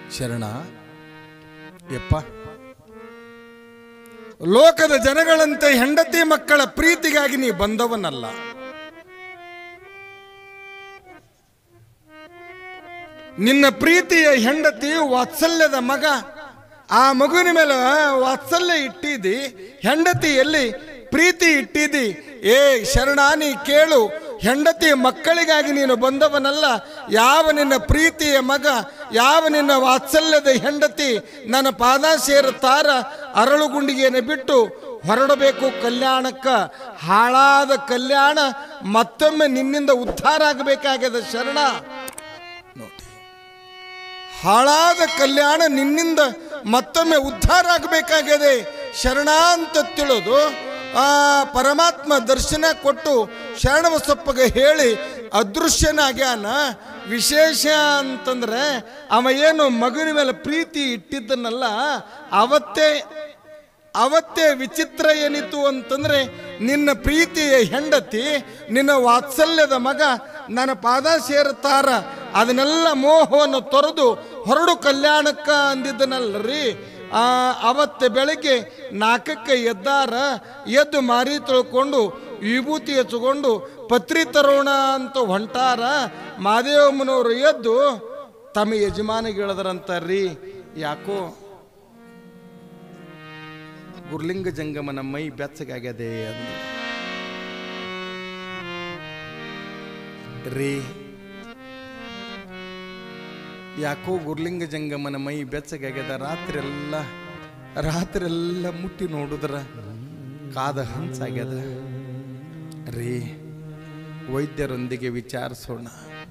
ಶರಣ ಯಪ್ಪ ಲೋಕದ ಜನಗಳಂತೆ ಹೆಂಡತಿ ಮಕ್ಕಳ ಪ್ರೀತಿಗಾಗಿ ನೀ ಬಂದವನಲ್ಲ ನಿನ್ನ ಪ್ರೀತಿಯ ಹೆಂಡತಿ ವಾತ್ಸಲ್ಯದ ಮಗ ಆ ಮಗುವಿನ ಮೇಲೆ ವಾತ್ಸಲ್ಯ ಇಟ್ಟಿದ್ದಿ ಹೆಂಡತಿ ಎಲ್ಲಿ ಪ್ರೀತಿ ಇಟ್ಟಿದ್ದಿ ಏ ಶರಣ ನೀ ಕೇಳು ಹೆಂಡತಿ ಮಕ್ಕಳಿಗಾಗಿ ನೀನು ಬಂದವನಲ್ಲ ಯಾವ ನಿನ್ನ ಪ್ರೀತಿಯ ಮಗ ಯಾವ ನಿನ್ನ ವಾತ್ಸಲ್ಯದ ಹೆಂಡತಿ ನನ್ನ ಪಾದ ಸೇರುತ್ತಾರ ಅರಳುಗುಂಡಿಗೆಯನ್ನು ಬಿಟ್ಟು ಹೊರಡಬೇಕು ಕಲ್ಯಾಣಕ್ಕ ಹಾಳಾದ ಕಲ್ಯಾಣ ಮತ್ತೊಮ್ಮೆ ನಿನ್ನಿಂದ ಉದ್ಧಾರ ಆಗಬೇಕಾಗ್ಯದ ಶರಣ ನೋಡಿ ಹಾಳಾದ ಕಲ್ಯಾಣ ನಿನ್ನಿಂದ ಮತ್ತೊಮ್ಮೆ ಉದ್ಧಾರ ಆಗಬೇಕಾಗಿದೆ ಶರಣ ಅಂತ ತಿಳಿದು ಆ ಪರಮಾತ್ಮ ದರ್ಶನ ಕೊಟ್ಟು ಶರಣಬಸಪ್ಪಗೆ ಹೇಳಿ ಅದೃಶ್ಯನಾಗ್ಯಾನ ವಿಶೇಷ ಅಂತಂದ್ರೆ ಅವ ಏನು ಮಗುವಿನ ಮೇಲೆ ಪ್ರೀತಿ ಇಟ್ಟಿದ್ದನಲ್ಲ ಅವತ್ತೇ ಅವತ್ತೇ ವಿಚಿತ್ರ ಏನಿತ್ತು ಅಂತಂದ್ರೆ ನಿನ್ನ ಪ್ರೀತಿಯ ಹೆಂಡತಿ ನಿನ್ನ ವಾತ್ಸಲ್ಯದ ಮಗ ನನ್ನ ಪಾದ ಸೇರುತ್ತಾರ ಅದನ್ನೆಲ್ಲ ಮೋಹವನ್ನು ತೊರೆದು ಹೊರಡು ಕಲ್ಯಾಣಕ್ಕ ಅಂದಿದ್ದನಲ್ಲರಿ ಆ ಅವತ್ತೆ ಬೆಳಗ್ಗೆ ನಾಲ್ಕಕ್ಕೆ ಎದ್ದಾರ ಎದ್ದು ಮಾರಿ ತೊಳ್ಕೊಂಡು ವಿಭೂತಿ ಹಚ್ಕೊಂಡು ಪತ್ರಿ ತರೋಣ ಅಂತ ಹೊಂಟಾರ ಮಾದೇವಮ್ಮನವರು ಎದ್ದು ತಮ್ಮ ಯಜಮಾನಿಗೆ ಹೇಳಿದ್ರಂತಾರ್ರಿ ಯಾಕೋ ಗುರ್ಲಿಂಗ ಜಂಗಮನ ಮೈ ಬೆಚ್ಚಗಾಗ್ಯದೆ ಅಂದ ರೀ ಯಾಕೋ ಗುರ್ಲಿಂಗ ಜಂಗಮನ ಮೈ ಬೆಚ್ಚಗಾಗ್ಯದ ರಾತ್ರಿ ಎಲ್ಲ ರಾತ್ರಿ ಎಲ್ಲ ಮುಟ್ಟಿ ನೋಡಿದ್ರ ಕಾದ ಹಂಚಾಗ್ಯದ ರೀ ವೈದ್ಯರೊಂದಿಗೆ ವಿಚಾರಿಸೋಣ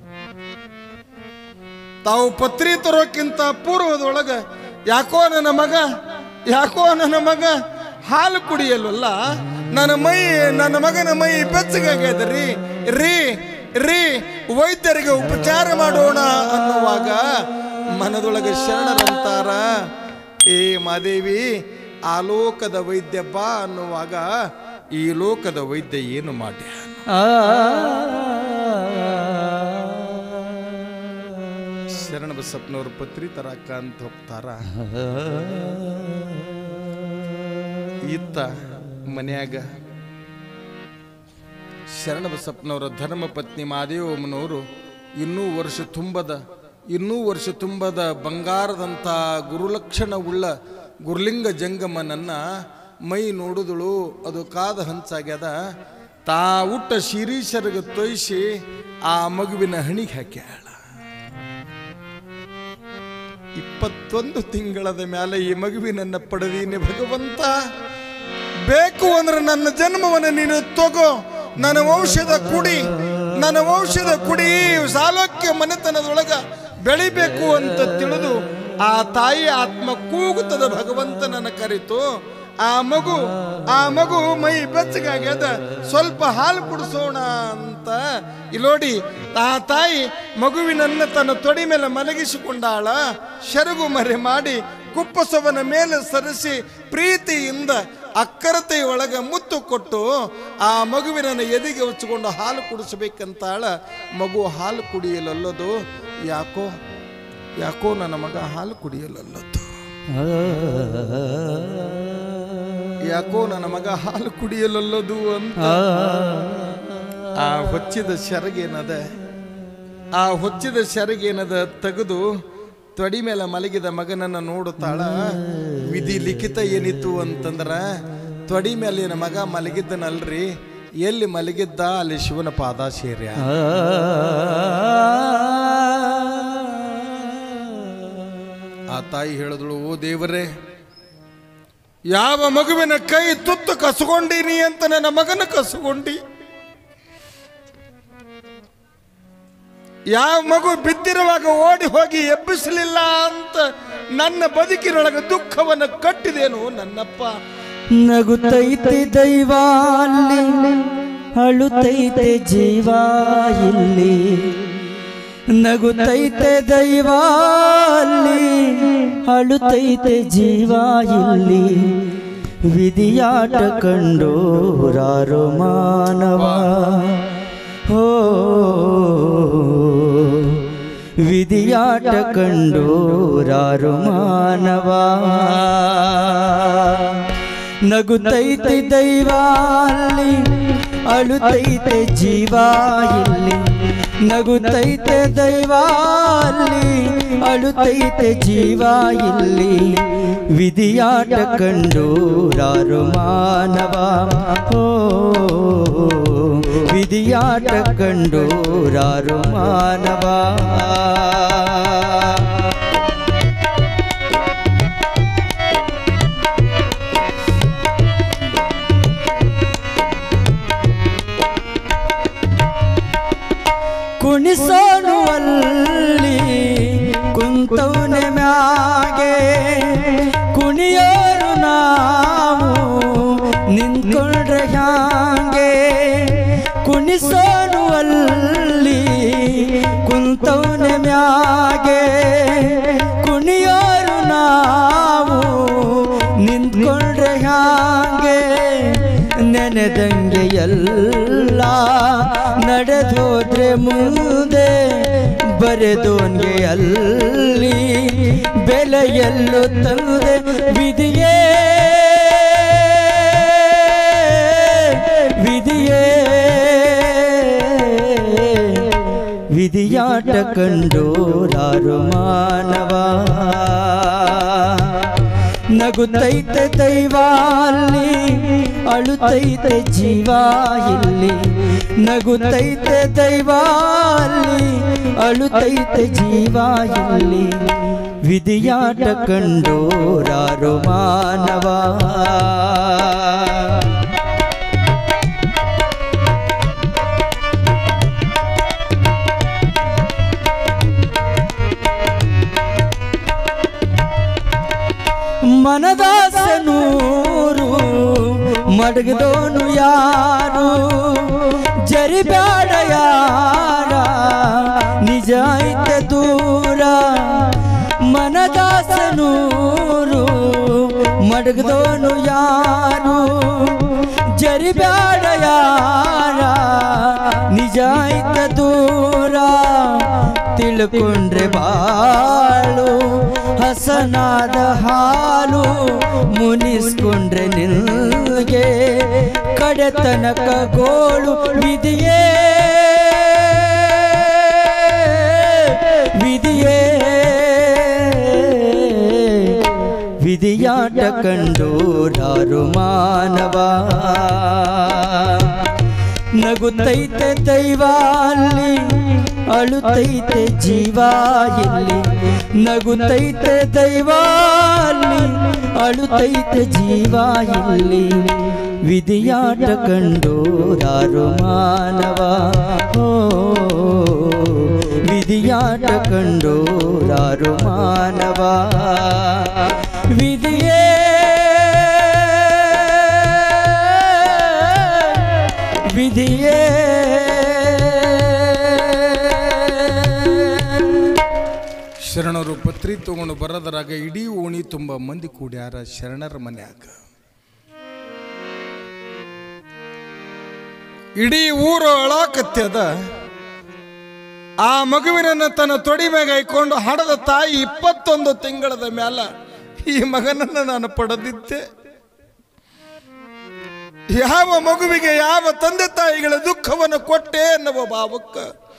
ತಾವು ಪತ್ರಿ ತರೋಕ್ಕಿಂತ ಪೂರ್ವದೊಳಗ ಯಾಕೋ ನನ್ನ ಮಗ ಯಾಕೋ ನನ್ನ ಮಗ ಹಾಲು ಕುಡಿಯಲ್ವಲ್ಲ ನನ್ನ ಮೈ ನನ್ನ ಮಗನ ಮೈ ಬೆಚ್ಚಗಾಗ್ಯದ ರೀ ರೀ ರೀ ವೈದ್ಯರಿಗೆ ಉಪಚಾರ ಮಾಡೋಣ ಅನ್ನುವಾಗ ಮನದೊಳಗೆ ಶರಣರಂತಾರ ಏ ಮಾದೇವಿ ಆ ಲೋಕದ ವೈದ್ಯ ಬಾ ಅನ್ನುವಾಗ ಈ ಲೋಕದ ವೈದ್ಯ ಏನು ಮಾಡ್ಯ ಶರಣ ಬಸಪ್ಪನವ್ರ ಪತ್ರಿ ತರಕ ಅಂತ ಹೋಗ್ತಾರ ಇತ್ತ ಮನ್ಯಾಗ ಶರಣ ಬಸಪ್ಪನವರ ಧರ್ಮ ಪತ್ನಿ ಮಾದೇವಮ್ಮನವರು ಇನ್ನೂ ವರ್ಷ ತುಂಬದ ಇನ್ನೂ ವರ್ಷ ತುಂಬದ ಬಂಗಾರದಂಥ ಗುರುಲಕ್ಷಣವುಳ್ಳ ಗುರುಲಿಂಗ ಜಂಗಮನನ್ನ ಮೈ ನೋಡಿದಳು ಅದು ಕಾದ ಹಂಚಾಗ್ಯದ ತಾ ಉಟ್ಟ ಶಿರೀಶರಿಗೆ ತೊಯ್ಸಿ ಆ ಮಗುವಿನ ಹಣಿಗೆ ಹಾಕ್ಯಾಳ ಇಪ್ಪತ್ತೊಂದು ತಿಂಗಳದ ಮೇಲೆ ಈ ಮಗುವಿನನ್ನ ಪಡೆದೀನಿ ಭಗವಂತ ಬೇಕು ಅಂದ್ರೆ ನನ್ನ ಜನ್ಮವನ್ನು ನೀನು ತಗೋ ನನ್ನ ವಂಶದ ಕುಡಿ ನನ್ನ ವಂಶದ ಕುಡಿ ಸಾಲೋಕ್ಯ ಮನೆತನದೊಳಗ ಬೆಳಿಬೇಕು ಅಂತ ತಿಳಿದು ಆ ತಾಯಿ ಆತ್ಮ ಕೂಗುತ್ತದೆ ಭಗವಂತನನ್ನ ಕರಿತು ಆ ಮಗು ಆ ಮಗು ಮೈ ಬೆಚ್ಚಗಾಗ್ಯದ ಸ್ವಲ್ಪ ಹಾಲು ಕುಡಿಸೋಣ ಅಂತ ಇಲ್ಲೋಡಿ ಆ ತಾಯಿ ಮಗುವಿನನ್ನ ತನ್ನ ತೊಡಿ ಮೇಲೆ ಮಲಗಿಸಿಕೊಂಡಾಳ ಶರಗು ಮರೆ ಮಾಡಿ ಕುಪ್ಪಸವನ ಮೇಲೆ ಸರಿಸಿ ಪ್ರೀತಿಯಿಂದ ಅಕ್ಕರತೆಯ ಒಳಗೆ ಮುತ್ತು ಕೊಟ್ಟು ಆ ಮಗುವಿನ ಎದೆಗೆ ಉಚ್ಚಿಕೊಂಡು ಹಾಲು ಕುಡಿಸಬೇಕಂತಾಳ ಮಗು ಹಾಲು ಕುಡಿಯಲಲ್ಲದು ಯಾಕೋ ಯಾಕೋ ನನ್ನ ಮಗ ಹಾಲು ಕುಡಿಯಲಲ್ಲದು ಯಾಕೋ ನನ್ನ ಮಗ ಹಾಲು ಕುಡಿಯಲಲ್ಲದು ಅಂತ ಆ ಹೊಚ್ಚಿದ ಶರಗೇನದ ಆ ಹೊಚ್ಚಿದ ಶರಗೇನದ ತೆಗೆದು ತೊಡಿ ಮೇಲೆ ಮಲಗಿದ ಮಗನನ್ನ ನೋಡುತ್ತಾಳ ವಿಧಿ ಲಿಖಿತ ಏನಿತ್ತು ಅಂತಂದ್ರ ತೊಡಿ ಮೇಲಿನ ಮಗ ಮಲಗಿದ್ದನಲ್ರಿ ಎಲ್ಲಿ ಮಲಗಿದ್ದ ಅಲ್ಲಿ ಶಿವನ ಪಾದ ಸೇರ್ಯ ಆ ತಾಯಿ ಹೇಳಿದಳು ಓ ದೇವರೇ ಯಾವ ಮಗುವಿನ ಕೈ ತುತ್ತು ಕಸ್ಕೊಂಡೀನಿ ಅಂತ ನನ್ನ ಮಗನ ಕಸ್ಕೊಂಡಿ ಯಾವ ಮಗು ಬಿದ್ದಿರುವಾಗ ಓಡಿ ಹೋಗಿ ಎಬ್ಬಿಸಲಿಲ್ಲ ಅಂತ ನನ್ನ ಬದುಕಿನೊಳಗೆ ದುಃಖವನ್ನು ಕಟ್ಟಿದೇನು ನನ್ನಪ್ಪ ನಗುತ್ತೈತೆ ದೈವ ಅಲ್ಲಿ ಅಳುತ್ತೈತೆ ಜೀವ ಇಲ್ಲಿ ನಗುತ್ತೈತೆ ದೈವ ಅಲ್ಲಿ ಅಳುತ್ತೈತೆ ಜೀವ ಇಲ್ಲಿ ವಿಧಿಯಾಟ ಕಂಡೋರಾರು ಮಾನವ ಓ ವಿಧಿಯಾಟ ಕಂಡೋರಾರು ಮಾನವ ನಗುತ್ತೈತೆ ದೈವ ಅಲ್ಲಿ ಅಳುತ್ತೈತೆ ಜೀವ ಇಲ್ಲಿ ನಗುತ್ತೈತೆ ದೈವ ಅಲ್ಲಿ ಅಳುತ್ತೈತೆ ಜೀವ ಇಲ್ಲಿ ವಿಧಿಯಾಟ ಕಂಡೋರಾರು ಮಾನವ ಓ ವಿಧಿಯಾಟ ಕಂಡೋರಾರು ಮಾನವ ಕುಣಿಸೋನು ಅಲ್ಲಿ ಕುಂತವನ ಮ್ಯಾಗೆ ಕುಣಿಯೋರು ನಾವು ನಿಂತ್ಕೊಂಡ್ರೆ ಹ್ಯಾಂಗೆ ಕುಣಿಸೋನು ಅಲ್ಲಿ ಕುಂತವನ ಮ್ಯಾಗೆ ಕುಣಿಯೋರು ನಾವು ನಿಂತ್ಕೊಂಡ್ರೆ ಹ್ಯಾಂಗೆ ನೆನೆದಂಗೆ ಎಲ್ಲ ನಡೆದೋದ್ರೆ ಮುಂದೆ ಬರೆದೋನ್ಗೆ ಅಲ್ಲಿ ಬೆಲೆಯಲ್ಲೂ ತಂದೆ ವಿಧಿಯೇ ವಿಧಿಯೇ ವಿಧಿಯಾಟ ಕಂಡೋರಾರು ಮಾನವ ನಗುತ್ತೈತೆ ದೈವ ಅಲ್ಲಿ ಅಳುತ್ತೈತೆ ಜೀವ ಇಲ್ಲಿ ನಗುತ್ತೈತೆ ದೈವ ಅಲ್ಲಿ ಅಳುತ್ತೈತೆ ಜೀವ ಇಲ್ಲಿ ವಿಧಿಯಾಟ ಕಂಡೋರಾರು ಮಾನವ ಮನದಾಸನೂರು ಮಡಗದೋನು ಯಾರು ಜರಿಬ್ಯಾಡ ಯಾರ ನಿಜ ಐತೆ ದೂರ ಮನದಾಸನೂರು ಮಡಗದೋನು ಯಾರು ಜರಿಬ್ಯಾಡ ಯಾರ ನಿಜ ಐತೆ ದೂರ ತಿಳ್ಕೊಂಡ್ರೆ ಬಾಳು ಹಸನಾದ ಹಾಲು ಮುನಿಸ್ಕೊಂಡ್ರೆ ನಿಲ್ಗೆ ಕಡೆತನಕ ಗೋಳು ವಿಧಿಯೇ ವಿಧಿಯೇ ವಿಧಿಯಾಟ ಕಂಡೋರಾರು ಮಾನವ ನಗುತ್ತೈತೆ ದೈವ ಅಲ್ಲಿ ಅಳುತ್ತೈತೆ ಜೀವ ಇಲ್ಲಿ ನಗುತ್ತೈತೆ ದೈವ ಅಲ್ಲಿ ಅಳುತ್ತೈತೆ ಜೀವ ಇಲ್ಲಿ ವಿಧಿಯಾಟ ಕಂಡೋರಾರು ಮಾನವ ಓ ವಿಧಿಯಾಟ ಕಂಡೋರಾರು ಮಾನವ ವಿಧಿಯೇ ವಿಧಿಯೇ ಶರಣರು ಪತ್ರಿ ತಗೊಂಡು ಬರೋದ್ರಾಗ ಇಡೀ ಓಣಿ ತುಂಬ ಮಂದಿ ಕೂಡ್ಯಾರ ಶರಣರ ಮನ್ಯಾಗ ಇಡೀ ಊರು ಅಳಾಕತ್ಯದ ಆ ಮಗುವಿನನ್ನ ತನ್ನ ತೊಡಿ ಮ್ಯಾಗ ಇಟ್ಕೊಂಡು ಹಡದ ತಾಯಿ ಇಪ್ಪತ್ತೊಂದು ತಿಂಗಳದ ಮ್ಯಾಲ ಈ ಮಗನನ್ನ ನಾನು ಪಡೆದಿದ್ದೆ ಯಾವ ಮಗುವಿಗೆ ಯಾವ ತಂದೆ ತಾಯಿಗಳ ದುಃಖವನ್ನು ಕೊಟ್ಟೆ ಎನ್ನುವ ಭಾವಕ್ಕ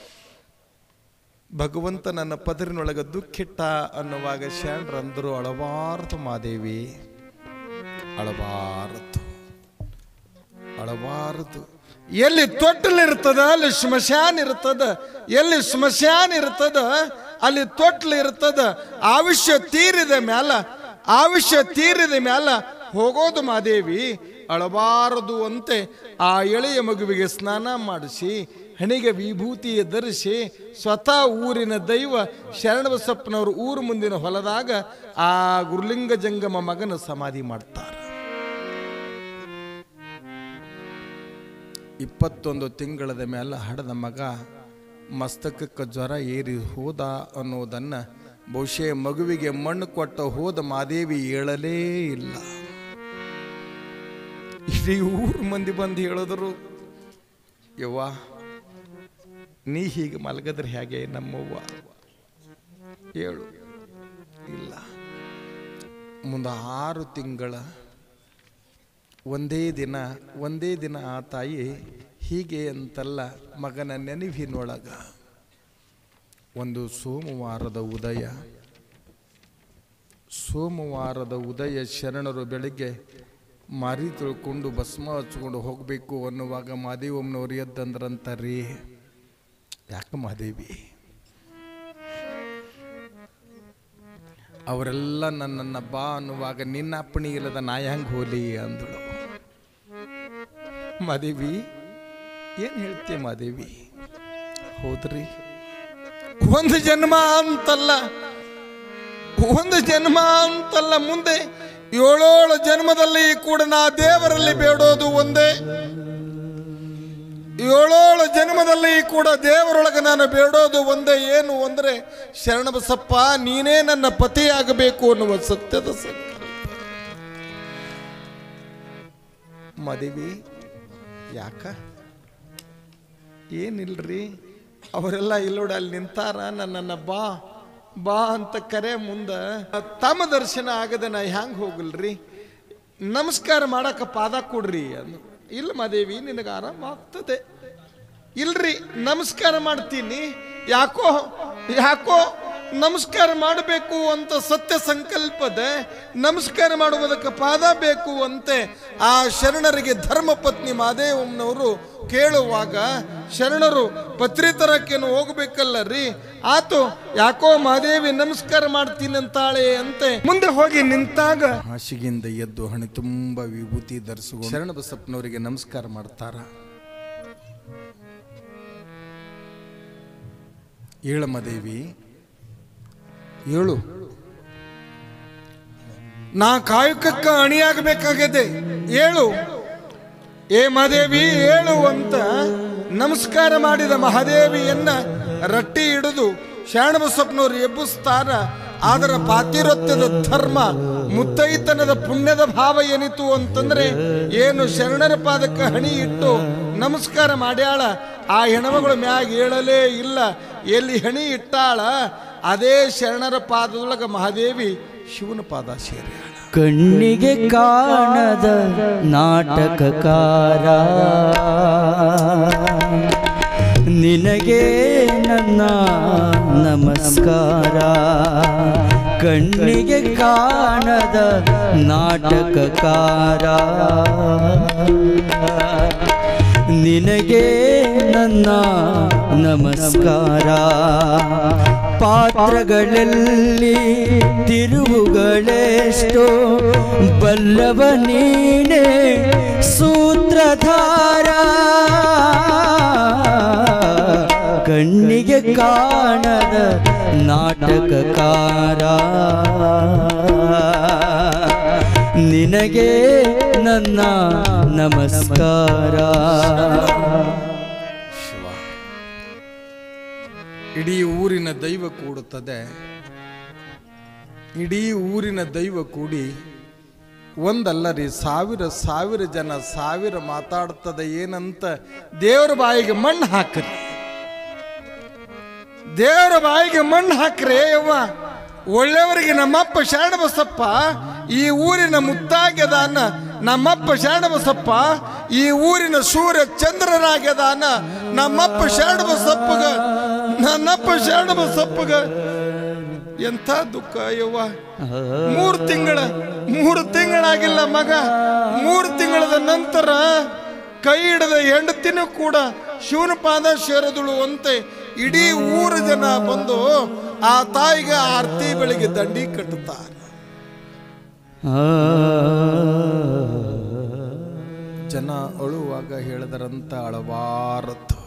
ಭಗವಂತ ನನ್ನ ಪದರಿನೊಳಗ ದುಃಖಿಟ್ಟ ಅನ್ನುವಾಗ ಶರಣರಂದರು ಅಳಬಾರದು ಮಾದೇವಿ ಅಳಬಾರದು ಅಳಬಾರದು ಎಲ್ಲಿ ತೊಟ್ಟಲಿರ್ತದ ಅಲ್ಲಿ ಸ್ಮಶಾನ ಇರ್ತದ ಎಲ್ಲಿ ಸ್ಮಶಾನ ಇರ್ತದ ಅಲ್ಲಿ ತೊಟ್ಲು ಇರ್ತದ ಆವಿಷ್ಯ ತೀರಿದ ಮ್ಯಾಲ ಆವಿಷ್ಯ ತೀರಿದ ಮ್ಯಾಲ ಹೋಗೋದು ಮಾದೇವಿ ಅಳಬಾರದು ಅಂತೆ ಆ ಎಳೆಯ ಮಗುವಿಗೆ ಸ್ನಾನ ಮಾಡಿಸಿ ಹಣಿಗೆ ವಿಭೂತಿಯ ಧರಿಸಿ ಸ್ವತಃ ಊರಿನ ದೈವ ಶರಣಬಸಪ್ಪನವರು ಊರು ಮುಂದಿನ ಹೊಲದಾಗ ಆ ಗುರುಲಿಂಗ ಜಂಗಮ ಮಗನ ಸಮಾಧಿ ಮಾಡ್ತಾರೆ ಇಪ್ಪತ್ತೊಂದು ತಿಂಗಳದ ಮೇಲೆ ಹಡದ ಮಗ ಮಸ್ತಕಕ್ಕೆ ಜ್ವರ ಏರಿ ಹೋದ ಅನ್ನೋದನ್ನು ಬಹುಶಃ ಮಗುವಿಗೆ ಮಣ್ಣು ಕೊಟ್ಟ ಹೋದ ಮಾದೇವಿ ಹೇಳಲೇ ಇಲ್ಲ ಇಡೀ ಊರು ಮಂದಿ ಬಂದು ಹೇಳಿದ್ರು ಯವ್ವ ನೀ ಹೀಗೆ ಮಲಗದ್ರೆ ಹೇಗೆ ನಮ್ಮವ್ವ ಏಳು ಇಲ್ಲ ಮುಂದೆ ಆರು ತಿಂಗಳ ಒಂದೇ ದಿನ ಒಂದೇ ದಿನ ಆ ತಾಯಿ ಹೀಗೆ ಅಂತಲ್ಲ ಮಗನ ನೆನವಿನೊಳಗ ಒಂದು ಸೋಮವಾರದ ಉದಯ ಸೋಮವಾರದ ಉದಯ ಶರಣರು ಬೆಳಿಗ್ಗೆ ಮಾರಿ ತಿಳ್ಕೊಂಡು ಭಸ್ಮ ಹಚ್ಕೊಂಡು ಹೋಗಬೇಕು ಅನ್ನುವಾಗ ಮಾದೇವಮ್ಮನವ್ರು ಎದ್ದಂದ್ರಂತ ರೀ ಯಾಕೆ ಮಾದೇವಿ ಅವರೆಲ್ಲ ನನ್ನನ್ನು ಬಾ ಅನ್ನುವಾಗ ನಿನ್ನ ಅಪ್ಪಣೆ ಇಲ್ಲದ ನಾ ಹೆಂಗೆ ಹೋಲಿ ಅಂದಳು ಮಾದೇವಿ ಏನು ಹೇಳ್ತೀಯ ಮಾದೇವಿ ಹೌದ್ರಿ ಒಂದು ಜನ್ಮ ಅಂತಲ್ಲ ಒಂದು ಜನ್ಮ ಅಂತಲ್ಲ ಮುಂದೆ ಏಳೇಳು ಜನ್ಮದಲ್ಲಿ ಕೂಡ ನಾ ದೇವರಲ್ಲಿ ಬೇಡೋದು ಒಂದೇ ಏಳೇಳು ಜನ್ಮದಲ್ಲಿ ಕೂಡ ದೇವರೊಳಗೆ ನಾನು ಬೇಡೋದು ಒಂದೇ ಏನು ಅಂದರೆ ಶರಣಬಸಪ್ಪ ನೀನೇ ನನ್ನ ಪತಿಯಾಗಬೇಕು ಅನ್ನುವ ಸತ್ಯದ ಸಂಕಲ್ಪ ಮದುವೆ ಯಾಕ ಏನಿಲ್ರಿ ಅವರೆಲ್ಲ ಇಲ್ಲೋಡ ಅಲ್ಲಿ ನಿಂತಾರ ನನ್ನನ್ನು ಬಾ ಬಾ ಅಂತ ಕರೆ ಮುಂದೆ ತಮ್ಮ ದರ್ಶನ ಆಗದೆ ನಾ ಹ್ಯಾಂಗೆ ಹೋಗಲ್ರಿ ನಮಸ್ಕಾರ ಮಾಡಕ್ಕೆ ಪಾದ ಕೊಡ್ರಿ ಅಂದು ಇಲ್ಲ ಮಾದೇವಿ ನಿನಗೆ ಆರಾಮ ಆಗ್ತದೆ ಇಲ್ರಿ ನಮಸ್ಕಾರ ಮಾಡ್ತೀನಿ ಯಾಕೋ ಯಾಕೋ ನಮಸ್ಕಾರ ಮಾಡಬೇಕು ಅಂತ ಸತ್ಯ ಸಂಕಲ್ಪದ ನಮಸ್ಕಾರ ಮಾಡುವುದಕ್ಕೆ ಪಾದ ಬೇಕು ಅಂತೆ ಆ ಶರಣರಿಗೆ ಧರ್ಮ ಪತ್ನಿ ಮಾದೇವಮ್ಮನವರು ಕೇಳುವಾಗ ಶರಣರು ಪತ್ರಿತರಕ್ಕೇನು ಹೋಗ್ಬೇಕಲ್ಲ ರೀ ಆತು ಯಾಕೋ ಮಾದೇವಿ ನಮಸ್ಕಾರ ಮಾಡ್ತೀನಿ ಅಂತಾಳೆ ಅಂತೆ ಮುಂದೆ ಹೋಗಿ ನಿಂತಾಗ ಹಾಸಿಗೆಯಿಂದ ಎದ್ದು ಹಣೆ ತುಂಬ ವಿಭೂತಿ ಧರಿಸಿಕೊಂಡು ಶರಣ ಬಸಪ್ಪನವರಿಗೆ ನಮಸ್ಕಾರ ಮಾಡ್ತಾರ ಏಳಮದೇವಿ ಏಳು ನಾ ಕಾಯಕಕ್ಕ ಅಣಿಯಾಗಬೇಕಾಗಿದೆ ಏಳು ಏ ಮಹಾದೇವಿ ಏಳು ಅಂತ ನಮಸ್ಕಾರ ಮಾಡಿದ ಮಹಾದೇವಿಯನ್ನ ರಟ್ಟಿ ಹಿಡಿದು ಶರಣಬಸಪ್ಪನವರು ಎಬ್ಬಿಸ್ತಾರ ಅದರ ಪಾತಿರತ್ಯದ ಧರ್ಮ ಮುತ್ತೈತನದ ಪುಣ್ಯದ ಭಾವ ಏನಿತು ಅಂತಂದ್ರೆ ಏನು ಶರಣರ ಪಾದಕ್ಕೆ ಹಣಿ ಇಟ್ಟು ನಮಸ್ಕಾರ ಮಾಡ್ಯಾಳ ಆ ಹೆಣ್ಮಗಳು ಮ್ಯಾಗ ಏಳಲೇ ಇಲ್ಲ ಎಲ್ಲಿ ಹಣಿ ಇಟ್ಟಾಳ ಅದೇ ಶರಣರ ಪಾದದೊಳಗ ಮಹಾದೇವಿ ಶಿವನ ಪಾದ ಸೇರ್ಯಾಳ ಕಣ್ಣಿಗೆ ಕಾಣದ ನಾಟಕಕಾರ ನಿನಗೆ ನನ್ನ ನಮಸ್ಕಾರ ಕಣ್ಣಿಗೆ ಕಾಣದ ನಾಟಕಕಾರ ನಿನಗೆ ನನ್ನ ನಮಸ್ಕಾರ ಪಾತ್ರಗಳಲ್ಲಿ ತಿರುವುಗಳೆಷ್ಟೋ ಬಲ್ಲವ ನೀನೆ ಸೂತ್ರಧಾರ ಕಣ್ಣಿಗೆ ಕಾಣದ ನಾಟಕಕಾರ ನಿನಗೆ ನನ್ನ ನಮಸ್ಕಾರ ಶಿವ ಇಡೀ ಊರಿನ ದೈವ ಕೂಡುತ್ತದೆ ಇಡೀ ಊರಿನ ದೈವ ಕೂಡಿ ಒಂದಲ್ಲ ರೀ ಸಾವಿರ ಸಾವಿರ ಜನ ಸಾವಿರ ಮಾತಾಡ್ತದೆ ಏನಂತ ದೇವರ ಬಾಯಿಗೆ ಮಣ್ಣು ಹಾಕ್ರಿ ದೇವರ ಬಾಯಿಗೆ ಮಣ್ಣು ಹಾಕ್ರಿ ಯವ್ವ ಒಳ್ಳೆಯವರಿಗೆ ನಮ್ಮಪ್ಪ ಶರಣಬಸಪ್ಪ ಈ ಊರಿನ ಮುತ್ತಾಗ್ಯದಾನ ನಮ್ಮಪ್ಪ ಶರಣಬಸಪ್ಪ ಈ ಊರಿನ ಸೂರ್ಯ ಚಂದ್ರನಾಗ್ಯದಾನ ನಮ್ಮಪ್ಪ ಶರಣಬಸಪ್ಪಗ ನನ್ನಪ್ಪ ಶರಣಬಸಪ್ಪಗ ಎಂಥ ದುಃಖ ಯವ್ವ ಮೂರು ತಿಂಗಳ ಮೂರು ತಿಂಗಳಾಗಿಲ್ಲ ಮಗ ಮೂರು ತಿಂಗಳದ ನಂತರ ಕೈ ಹಿಡಿದ ಹೆಂಡತಿನೂ ಕೂಡ ಶಿವನ ಪಾದ ಸೇರದಳು ಅಂತೆ ಇಡೀ ಊರು ಜನ ಬಂದು ಆ ತಾಯಿಗೆ ಆರತಿ ಬೆಳಿಗ್ಗೆ ದಂಡಿ ಕಟ್ಟುತ್ತಾರೆ ಜನ ಅಳುವಾಗ ಹೇಳಿದರಂತ ಅಳಬಾರದು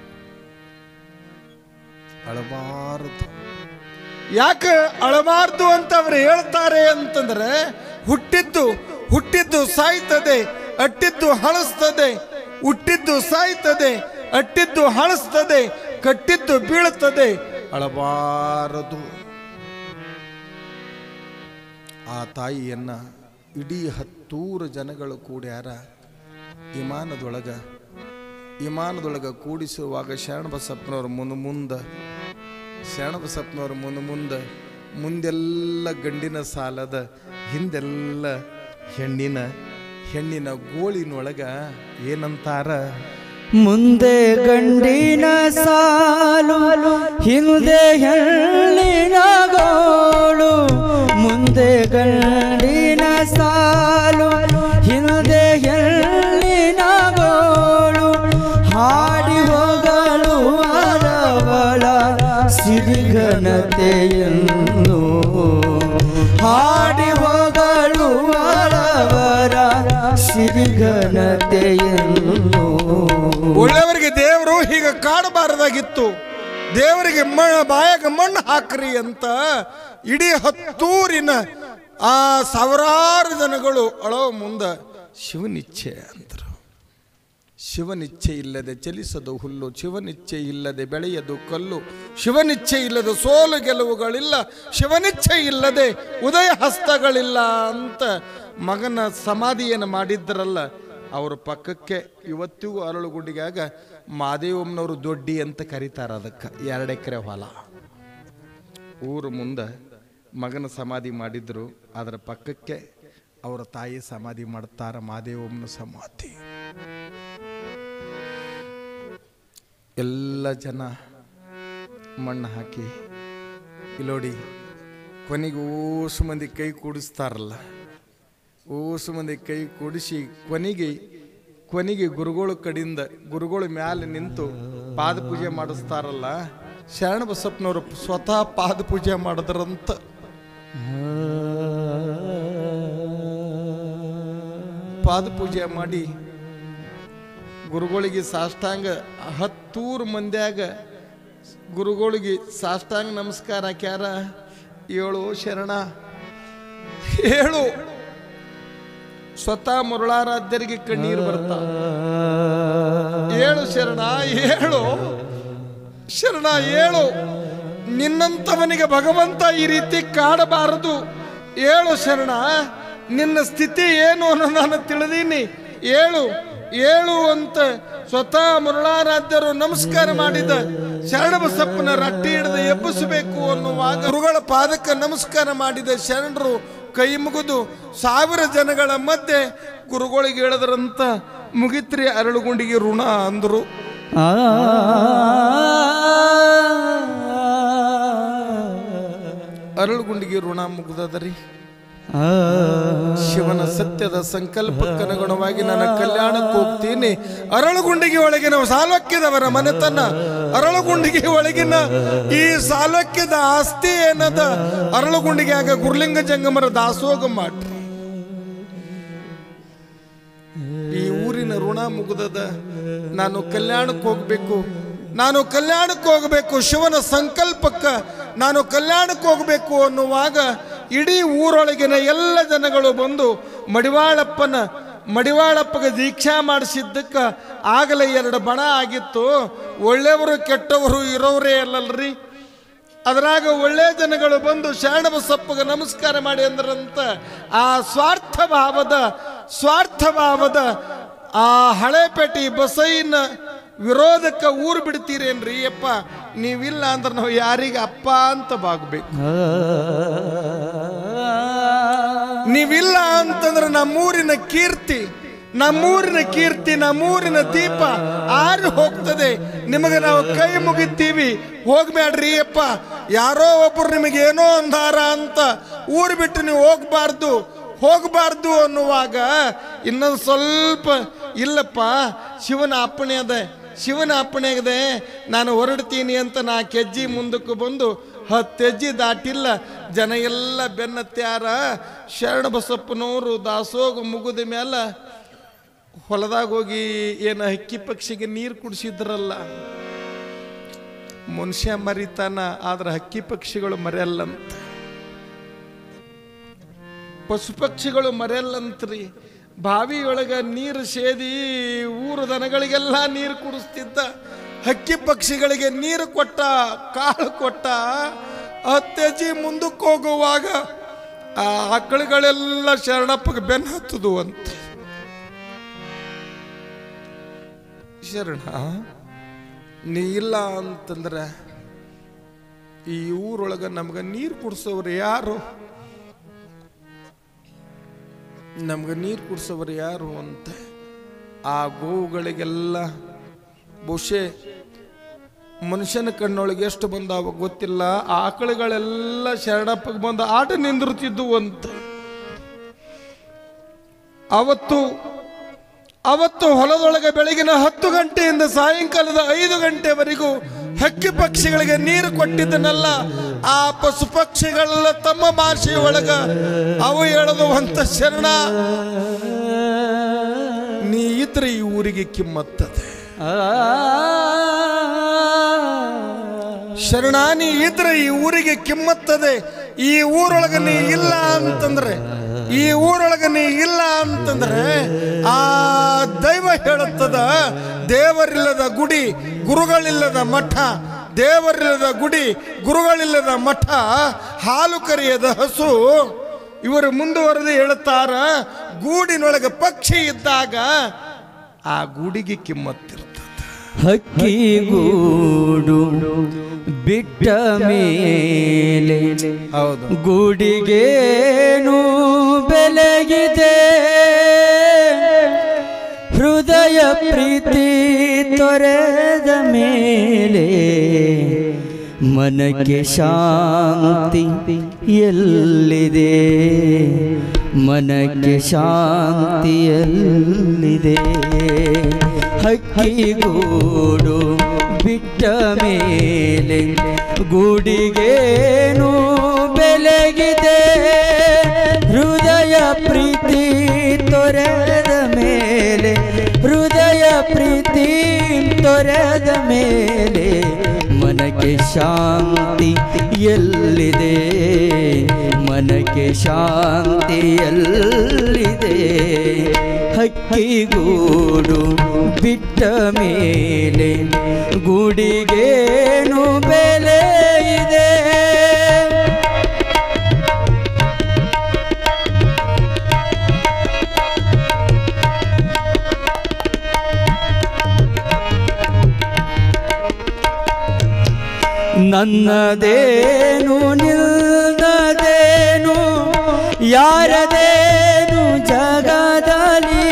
ಅಳಬಾರದು ಯಾಕೆ ಅಳಬಾರ್ದು ಅಂತ ಅವ್ರು ಹೇಳ್ತಾರೆ ಅಂತಂದ್ರೆ ಹುಟ್ಟಿದ್ದು ಹುಟ್ಟಿದ್ದು ಸಾಯ್ತದೆ ಅಟ್ಟಿದ್ದು ಹಳಸ್ತದೆ ಹುಟ್ಟಿದ್ದು ಸಾಯ್ತದೆ ಅಟ್ಟಿದ್ದು ಹಳಸ್ತದೆ ಕಟ್ಟಿದ್ದು ಬೀಳುತ್ತದೆ ಅಳಬಾರದು ಆ ತಾಯಿಯನ್ನ ಇಡೀ ಹತ್ತೂರು ಜನಗಳು ಕೂಡ್ಯಾರ ವಿಮಾನದೊಳಗ ವಿಮಾನದೊಳಗ ಕೂಡಿಸುವಾಗ ಶರಣಬಸಪ್ಪನವ್ರ ಮುಂದೆ ಮುಂದೆ ಶರಣಬಸಪ್ಪನವ್ರ ಮುಂದೆ ಮುಂದೆ ಮುಂದೆಲ್ಲ ಗಂಡಿನ ಸಾಲದ ಹಿಂದೆಲ್ಲ ಹೆಣ್ಣಿನ ಹೆಣ್ಣಿನ ಗೋಳಿನೊಳಗ ಏನಂತಾರ ಮುಂದೆ ಗಂಡಿನ ಸಾಲು ಹಿಂದೆ ಹೆಣ್ಣಿನ ಗೋಳು ಮುಂದೆ ಗಂಡಿನ ಸಾಲು ಹಿಂದೆ ಹೆಣ್ಣಿನ ಗೋಳು ಹಾಡಿ ಹೋಗಲು ಅರವಳ ಸಿರಿಘನತೆಯನ್ನು ಹಾಡಿ ಹೋಗಲು ಅರವರ ಸಿರಿಘನತೆಯನ್ನು ಒಳ್ಳೆಯವರಿಗೆ ದೇವರು ಹೀಗೆ ಕಾಡಬಾರದಾಗಿತ್ತು ದೇವರಿಗೆ ಮಣ್ಣ ಬಾಯಾಗ ಮಣ್ಣು ಹಾಕ್ರಿ ಅಂತ ಇಡೀ ಹತ್ತೂರಿನ ಆ ಸಾವಿರಾರು ಜನಗಳು ಅಳೋ ಮುಂದ ಶಿವನಿಚ್ಛೆ ಅಂದರು ಶಿವನಿಚ್ಛೆ ಇಲ್ಲದೆ ಚಲಿಸದು ಹುಲ್ಲು ಶಿವನಿಚ್ಛೆ ಇಲ್ಲದೆ ಬೆಳೆಯದು ಕಲ್ಲು ಶಿವನಿಚ್ಛೆ ಇಲ್ಲದೆ ಸೋಲು ಗೆಲುವುಗಳಿಲ್ಲ ಶಿವನಿಚ್ಛೆ ಇಲ್ಲದೆ ಉದಯ ಹಸ್ತಗಳಿಲ್ಲ ಅಂತ ಮಗನ ಸಮಾಧಿಯನ್ನು ಮಾಡಿದ್ದರಲ್ಲ ಅವ್ರ ಪಕ್ಕಕ್ಕೆ ಇವತ್ತಿಗೂ ಅರಳುಗುಂಡಿಗಾಗ ಮಾದೇವಮ್ಮನವರು ದೊಡ್ಡಿ ಅಂತ ಕರೀತಾರೆ ಅದಕ್ಕೆ ಎರಡು ಎಕರೆ ಹೊಲ ಊರು ಮುಂದೆ ಮಗನ ಸಮಾಧಿ ಮಾಡಿದ್ರು ಅದರ ಪಕ್ಕಕ್ಕೆ ಅವರ ತಾಯಿ ಸಮಾಧಿ ಮಾಡ್ತಾರ ಮಾದೇವಮ್ಮನ ಸಮಾಧಿ ಎಲ್ಲ ಜನ ಮಣ್ಣು ಹಾಕಿ ಇಲ್ಲೋಡಿ ಕೊನೆಗೆ ಓಸು ಮಂದಿ ಕೈ ಕೂಡಿಸ್ತಾರಲ್ಲ ಓಸು ಮಂದಿ ಕೈ ಕೂಡಿಸಿ ಕೊನೆಗೆ ಕೊನೆಗೆ ಗುರುಗಳ ಕಡೆಯಿಂದ ಗುರುಗಳ ಮ್ಯಾಲೆ ನಿಂತು ಪಾದ ಪೂಜೆ ಮಾಡಿಸ್ತಾರಲ್ಲ ಶರಣ ಬಸಪ್ಪನವರು ಸ್ವತಃ ಪಾದ ಪೂಜೆ ಮಾಡಿದ್ರಂತ ಪಾದ ಪೂಜೆ ಮಾಡಿ ಗುರುಗಳಿಗೆ ಸಾಷ್ಟಾಂಗ ಹತ್ತೂರು ಮಂದ್ಯಾಗ ಗುರುಗಳಿಗೆ ಸಾಷ್ಟಾಂಗ ನಮಸ್ಕಾರ ಹಾಕ್ಯಾರ ಏಳು ಶರಣ ಹೇಳು ಸ್ವತಃ ಮುರುಳಾರಾಧ್ಯರಿಗೆ ಕಣ್ಣೀರು ಬರ್ತಾ ಏಳು ಶರಣ ಏಳು ಶರಣ ಏಳು ನಿನ್ನಂತವನಿಗೆ ಭಗವಂತ ಈ ರೀತಿ ಕಾಡಬಾರದು ಏಳು ಶರಣ ನಿನ್ನ ಸ್ಥಿತಿ ಏನು ಅನ್ನೋ ನಾನು ತಿಳಿದೀನಿ ಏಳು ಏಳು ಅಂತ ಸ್ವತಃ ಮುರುಳಾರಾಧ್ಯರು ನಮಸ್ಕಾರ ಮಾಡಿದ ಶರಣಬಸಪ್ಪನ ರಟ್ಟಿ ಹಿಡಿದು ಎಬ್ಬಿಸಬೇಕು ಅನ್ನುವಾಗ ಗುರುಗಳ ಪಾದಕ್ಕೆ ನಮಸ್ಕಾರ ಮಾಡಿದ ಶರಣರು ಕೈ ಮುಗಿದು ಸಾವಿರ ಜನಗಳ ಮಧ್ಯೆ ಗುರುಗಳಿಗೆ ಹೇಳಿದ್ರಂತ ಮುಗಿತ್ರಿ ಅರಳುಗುಂಡಿಗೆ ಋಣ ಅಂದರು ಆ ಅರಳುಗುಂಡಿಗೆ ಋಣ ಮುಗ್ದದರಿ ಆ ಶಿವನ ಸತ್ಯದ ಸಂಕಲ್ಪಕ್ಕನುಗುಣವಾಗಿ ನನ್ನ ಕಲ್ಯಾಣಕ್ಕೆ ಹೋಗ್ತೀನಿ ಅರಳುಗುಂಡಿಗೆ ಒಳಗಿನ ಸಾಲಕ್ಕಿದವರ ಮನೆತನ ಅರಳುಗುಂಡಿಗೆ ಒಳಗಿನ ಈ ಸಾಲಕ್ಕಿದ ಆಸ್ತಿ ಏನದ ಅರಳುಗುಂಡಿಗೆ ಆಗ ಗುರ್ಲಿಂಗ ಜಂಗಮರ ದಾಸೋಗ ಮಾಡ್ರಿ ಈ ಊರಿನ ಋಣ ಮುಗಿದದ ನಾನು ಕಲ್ಯಾಣಕ್ಕೆ ಹೋಗ್ಬೇಕು ನಾನು ಕಲ್ಯಾಣಕ್ಕೆ ಹೋಗಬೇಕು ಶಿವನ ಸಂಕಲ್ಪಕ್ಕ ನಾನು ಕಲ್ಯಾಣಕ್ಕೆ ಹೋಗಬೇಕು ಅನ್ನುವಾಗ ಇಡೀ ಊರೊಳಗಿನ ಎಲ್ಲ ಜನಗಳು ಬಂದು ಮಡಿವಾಳಪ್ಪನ ಮಡಿವಾಳಪ್ಪಗೆ ದೀಕ್ಷಾ ಮಾಡಿಸಿದ್ದಕ್ಕ ಆಗಲೇ ಎರಡು ಬಣ ಆಗಿತ್ತು ಒಳ್ಳೆಯವರು ಕೆಟ್ಟವರು ಇರೋರೇ ಅಲ್ಲಲ್ರಿ ಅದರಾಗ ಒಳ್ಳೆ ಜನಗಳು ಬಂದು ಶರಣಬಸಪ್ಪಗೆ ನಮಸ್ಕಾರ ಮಾಡಿ ಅಂದ್ರಂತ ಆ ಸ್ವಾರ್ಥ ಭಾವದ ಸ್ವಾರ್ಥ ಭಾವದ ಆ ಹಳೆಪೇಟೆ ಬಸೈನ ವಿರೋಧಕ್ಕೆ ಊರು ಬಿಡ್ತೀರೇನ್ರಿ ಅಪ್ಪ ನೀವಿಲ್ಲ ಅಂದ್ರೆ ನಾವು ಯಾರಿಗೆ ಅಪ್ಪ ಅಂತ ಬಾಗ್ಬೇಕು ನೀವಿಲ್ಲ ಅಂತಂದ್ರೆ ನಮ್ಮೂರಿನ ಕೀರ್ತಿ ನಮ್ಮೂರಿನ ಕೀರ್ತಿ ನಮ್ಮೂರಿನ ದೀಪ ಆರು ಹೋಗ್ತದೆ ನಿಮಗೆ ನಾವು ಕೈ ಮುಗಿತೀವಿ ಹೋಗ್ಬೇಡ್ರಿ ಅಪ್ಪ ಯಾರೋ ಒಬ್ರು ನಿಮಗೆ ಏನೋ ಅಂದಾರ ಅಂತ ಊರು ಬಿಟ್ಟು ನೀವು ಹೋಗ್ಬಾರ್ದು ಹೋಗಬಾರ್ದು ಅನ್ನುವಾಗ ಇನ್ನೊಂದು ಸ್ವಲ್ಪ ಇಲ್ಲಪ್ಪ ಶಿವನ ಅಪ್ಪಣೆ ಅದ ಶಿವನ ಅಪ್ಪಣೆ ಇದೆ ನಾನು ಹೊರಡ್ತೀನಿ ಅಂತ ನಾ ಕೆಜ್ಜಿ ಮುಂದಕ್ಕೆ ಬಂದು ಹತ್ತು ಹೆಜ್ಜೆ ದಾಟಿಲ್ಲ ಜನ ಎಲ್ಲ ಬೆನ್ನತ್ಯಾರ ಶರಣ ಬಸಪ್ಪನವರು ದಾಸೋಗ ಮುಗಿದ ಮೇಲೆ ಹೊಲದಾಗ ಹೋಗಿ ಏನು ಹಕ್ಕಿ ಪಕ್ಷಿಗೆ ನೀರು ಕುಡಿಸಿದ್ರಲ್ಲ ಮನುಷ್ಯ ಮರಿತಾನ ಆದ್ರೆ ಹಕ್ಕಿ ಪಕ್ಷಿಗಳು ಮರೆಯಲ್ಲಂತ ಪಶು ಪಕ್ಷಿಗಳು ಮರೆಯಲ್ಲಂತ್ರಿ ಬಾವಿಯೊಳಗ ನೀರು ಸೇದಿ ಊರು ದನಗಳಿಗೆಲ್ಲ ನೀರು ಕುಡಿಸ್ತಿದ್ದ ಹಕ್ಕಿ ಪಕ್ಷಿಗಳಿಗೆ ನೀರು ಕೊಟ್ಟ ಕಾಳು ಕೊಟ್ಟ ಹತ್ತೆಜಿ ಮುಂದಕ್ಕೆ ಹೋಗುವಾಗ ಆ ಆಕಳುಗಳೆಲ್ಲ ಶರಣಪ್ಪಗೆ ಬೆನ್ನು ಹತ್ತದು ಅಂತ ಶರಣ ನೀ ಇಲ್ಲ ಅಂತಂದ್ರೆ ಈ ಊರೊಳಗ ನಮ್ಗೆ ನೀರು ಕುಡಿಸೋರು ಯಾರು ನಮ್ಗೆ ನೀರು ಕುಡಿಸೋರು ಯಾರು ಅಂತ ಆ ಗೋವುಗಳಿಗೆಲ್ಲ ಬಹುಶಃ ಮನುಷ್ಯನ ಕಣ್ಣೊಳಗೆ ಎಷ್ಟು ಬಂದಾವ ಗೊತ್ತಿಲ್ಲ ಆಕಳುಗಳೆಲ್ಲ ಶರಣಪ್ಪಗೆ ಬಂದು ಆಟ ನಿಂದಿರುತ್ತಿದ್ವು ಅಂತ ಅವತ್ತು ಅವತ್ತು ಹೊಲದೊಳಗೆ ಬೆಳಗಿನ ಹತ್ತು ಗಂಟೆಯಿಂದ ಸಾಯಂಕಾಲದ ಐದು ಗಂಟೆವರೆಗೂ ಹಕ್ಕಿ ಪಕ್ಷಿಗಳಿಗೆ ನೀರು ಕೊಟ್ಟಿದ್ದನಲ್ಲ ಆ ಪಶು ಪಕ್ಷಿಗಳೆಲ್ಲ ತಮ್ಮ ಭಾಷೆಯೊಳಗ ಅವು ಹೇಳದುವಂತ ಶರಣ ನೀ ಇದ್ರೆ ಈ ಊರಿಗೆ ಕಿಮ್ಮತ್ತದೆ ಶರಣ ನೀ ಇದ್ರೆ ಈ ಊರಿಗೆ ಕಿಮ್ಮತ್ತದೆ ಈ ಊರೊಳಗ ನೀ ಇಲ್ಲ ಅಂತಂದ್ರೆ ಈ ಊರೊಳಗ ನೀ ಇಲ್ಲ ಅಂತಂದ್ರೆ ಆ ದೈವ ಹೇಳುತ್ತದ ದೇವರಿಲ್ಲದ ಗುಡಿ ಗುರುಗಳಿಲ್ಲದ ಮಠ ದೇವರಿಲ್ಲದ ಗುಡಿ ಗುರುಗಳಿಲ್ಲದ ಮಠ ಹಾಲು ಕರಿಯದ ಹಸು ಇವರು ಮುಂದುವರೆದು ಹೇಳುತ್ತಾರ ಗೂಡಿನೊಳಗೆ ಪಕ್ಷಿ ಇದ್ದಾಗ ಆ ಗೂಡಿಗೆ ಕಿಮ್ಮತ್ತಿರ್ತದೆ ಹಕ್ಕಿಗೂಡು ಬಿಟ್ಟ ಮೇಲೆ ಹೌದು ಗುಡಿಗೇನು ಬೆಲಗಿದೆ ಹೃದಯ ಪ್ರೀತಿ ತೊರೆದ ಮೇಲೆ ಮನಕ್ಕೆ ಶಾಂತಿ ಎಲ್ಲಿದೆ ಮನಕ್ಕೆ ಶಾಂತಿ ಎಲ್ಲಿದೆ ಹಕ್ಕಿಗೂಡು ಬಿಟ್ಟ ಮೇಲೆ ಗೂಡಿಗೇನು ಬೆಲಗಿದೆ ಹೃದಯ ಪ್ರೀತಿ ತೊರೆದ ಮೇಲೆ ಹೃದಯ ಪ್ರೀತಿ ತೊರೆದ ಮೇಲೆ ಮನಕ್ಕೆ ಶಾಂತಿ ಎಲ್ಲಿದೆ ಮನಕ್ಕೆ ಶಾಂತಿ ಎಲ್ಲಿದೆ ಹಕ್ಕಿಗೂಡು ಬಿಟ್ಟ ಮೇಲೆ ಗೂಡಿಗೇನು ಬೆಲೆ ಇದೆ ನನ್ನದೇನು ನಿಲ್ಲದೇನು ಯಾರದೇನು ಜಗದಲ್ಲಿ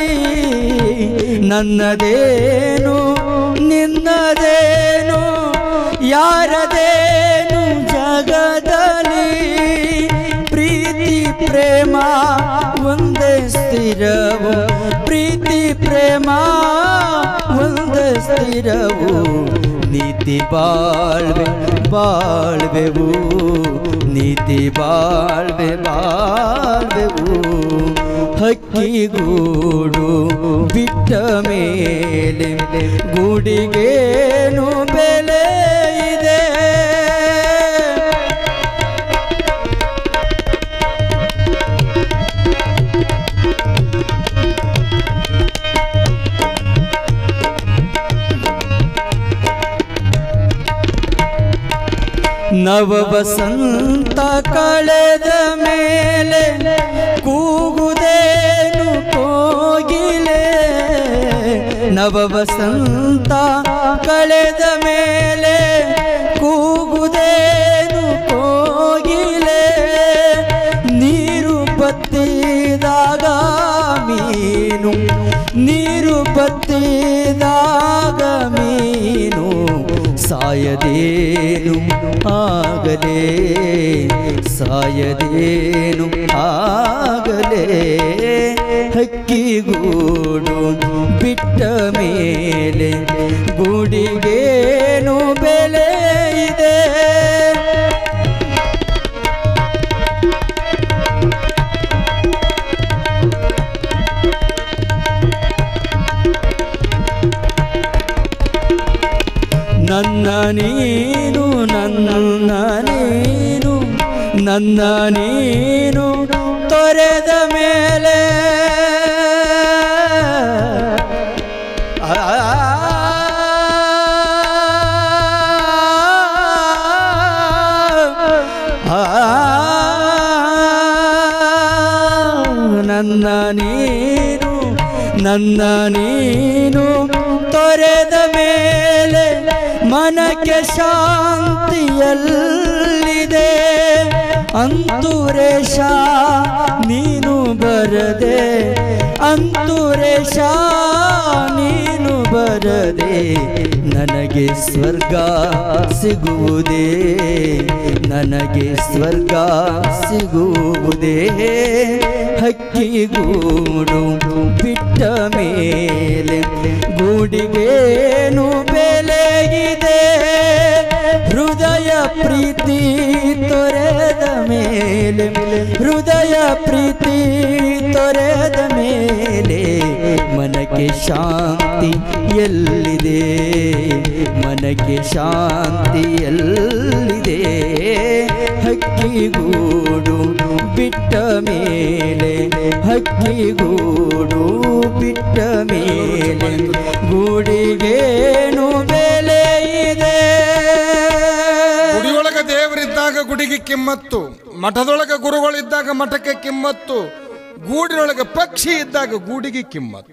ನನ್ನದೇನು ನಿನ್ನದೇನು ಯಾರದೇನು ಜಗದಲ್ಲಿ ಪ್ರೀತಿ ಪ್ರೇಮ ಒಂದೇ ಸ್ಥಿರವು ಪ್ರೀತಿ ಪ್ರೇಮ ಒಂದೇ ಸ್ಥಿರವು ನೀತಿ ಬಾಳ್ವೆ ಬಾಳ್ವೆವು ನೀತಿ ಬಾಳ್ವೆ ಬಾಳ್ವೆವು ಹಕ್ಕಿಗೂಡು ಬಿಟ್ಟ ಮೇಲೆ ಗೂಡಿಗೇನು ಬೆಲೆ ಇದೆ ನವ ವಸಂತ ಕಳೆದ ಮೇಲೆ ಕೂಗುದೇನು ಕೋಗಿಲೆ ನವ ವಸಂತ ಕಳೆದ ಮೇಲೆ ಕೂಗುದೇನು ಕೋಗಿಲೆ ನೀರು ಬತ್ತಿದಾಗ ಮೀನು ನೀರು ಬತ್ತಿದಾಗ ಮೀನು ಸಾಯದೇನು ಆಗಲೇ ಸಾಯದೇನು ಆಗಲೇ ಹಕ್ಕಿಗೂಡು ಬಿಟ್ಟ ಮೇಲೆ ಗೂಡಿಗೇನು ಬೆಲೆ ಇದೆ ನನ್ನ ನೀನು ನನ್ನ ನೀನು ನನ್ನ ನೀನು ತೊರೆದ ಮೇಲೆ ನನ್ನ ನೀನು ನನ್ನ ನೀನು ತೊರೆದ ಮೇಲೆ ಮನಕ್ಕೆ ಶಾಂತಿಯಲ್ಲಿದೆ ಅಂತುರೇಶ ನೀನು ಬರದೆ ಅಂತುರೇಶ ನೀನು ಬರದೆ ನನಗೆ ಸ್ವರ್ಗ ಸಿಗುವುದೇ ನನಗೆ ಸ್ವರ್ಗ ಸಿಗುವುದೇ ಹಕ್ಕಿಗೂಡು ಬಿಟ್ಟ ಮೇಲೆ ಗೂಡಿಗೇನು ಬೆಲೆ ಇದೆ ಹೃದಯ ಪ್ರೀತಿ ತೊರೆದ ಮೇಲೆ ಹೃದಯ ಪ್ರೀತಿ ತೊರೆದ ಮೇಲೆ ಮನಕ್ಕೆ ಶಾಂತಿ ಎಲ್ಲಿದೆ ಮನಕ್ಕೆ ಶಾಂತಿ ಎಲ್ಲಿದೆ ಹಕ್ಕಿಗೂಡು ಬಿಟ್ಟ ಮೇಲೆ ಹಕ್ಕಿಗೂಡು ಬಿಟ್ಟ ಮೇಲೆ ಗೂಡಿಗೇನು ಬೆಲೆ ಇದೆ ಗುಡಿಯೊಳಗ ದೇವರಿದ್ದಾಗ ಗುಡಿಗೆ ಕಿಮ್ಮತ್ತು ಮಠದೊಳಗ ಗುರುಗಳಿದ್ದಾಗ ಮಠಕ್ಕೆ ಕಿಮ್ಮತ್ತು ಗೂಡಿನೊಳಗ ಪಕ್ಷಿ ಇದ್ದಾಗ ಗೂಡಿಗೆ ಕಿಮ್ಮತ್ತು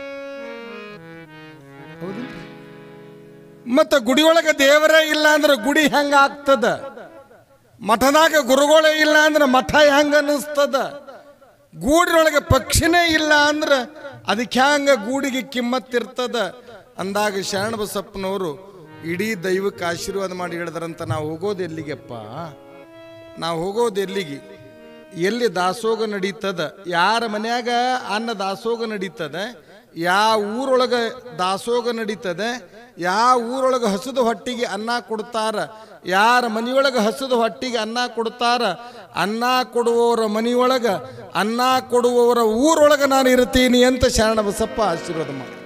ಹೌದಿಲ್ರಿ? ಮತ್ತ ಗುಡಿಯೊಳಗ ದೇವರೇ ಇಲ್ಲ ಅಂದ್ರೆ ಗುಡಿ ಹೆಂಗ ಆಗ್ತದ ಮಠದಾಗ ಗುರುಗಳೇ ಇಲ್ಲ ಅಂದ್ರೆ ಮಠ ಹೆಂಗ ಅನ್ನಿಸ್ತದ ಗೂಡಿನೊಳಗೆ ಪಕ್ಷಿನೇ ಇಲ್ಲ ಅಂದ್ರೆ ಅದಕ್ಕೆ ಹ್ಯಾಂಗ ಗೂಡಿಗೆ ಕಿಮ್ಮತ್ತಿರ್ತದ ಅಂದಾಗ ಶರಣ ಬಸಪ್ಪನವರು ಇಡೀ ದೈವಕ್ಕೆ ಆಶೀರ್ವಾದ ಮಾಡಿ ಹೇಳಿದ್ರಂತ ನಾವು ಹೋಗೋದು ಎಲ್ಲಿಗೆಪ್ಪ ನಾವು ಹೋಗೋದು ಎಲ್ಲಿಗೆ ಎಲ್ಲಿ ದಾಸೋಗ ನಡೀತದ ಯಾರ ಮನ್ಯಾಗ ಅನ್ನ ದಾಸೋಗ ನಡೀತದ ಯಾವ ಊರೊಳಗ ದಾಸೋಗ ನಡೀತದೆ ಯಾವ ಊರೊಳಗ ಹಸಿದ ಹೊಟ್ಟಿಗೆ ಅನ್ನ ಕೊಡ್ತಾರ ಯಾರ ಮನೆಯೊಳಗ ಹಸಿದ ಹೊಟ್ಟಿಗೆ ಅನ್ನ ಕೊಡ್ತಾರ ಅನ್ನ ಕೊಡುವವರ ಮನೆಯೊಳಗ ಅನ್ನ ಕೊಡುವವರ ಊರೊಳಗ ನಾನು ಇರ್ತೀನಿ ಅಂತ ಶರಣ ಬಸಪ್ಪ ಆಶೀರ್ವಾದ ಮಾಡಿ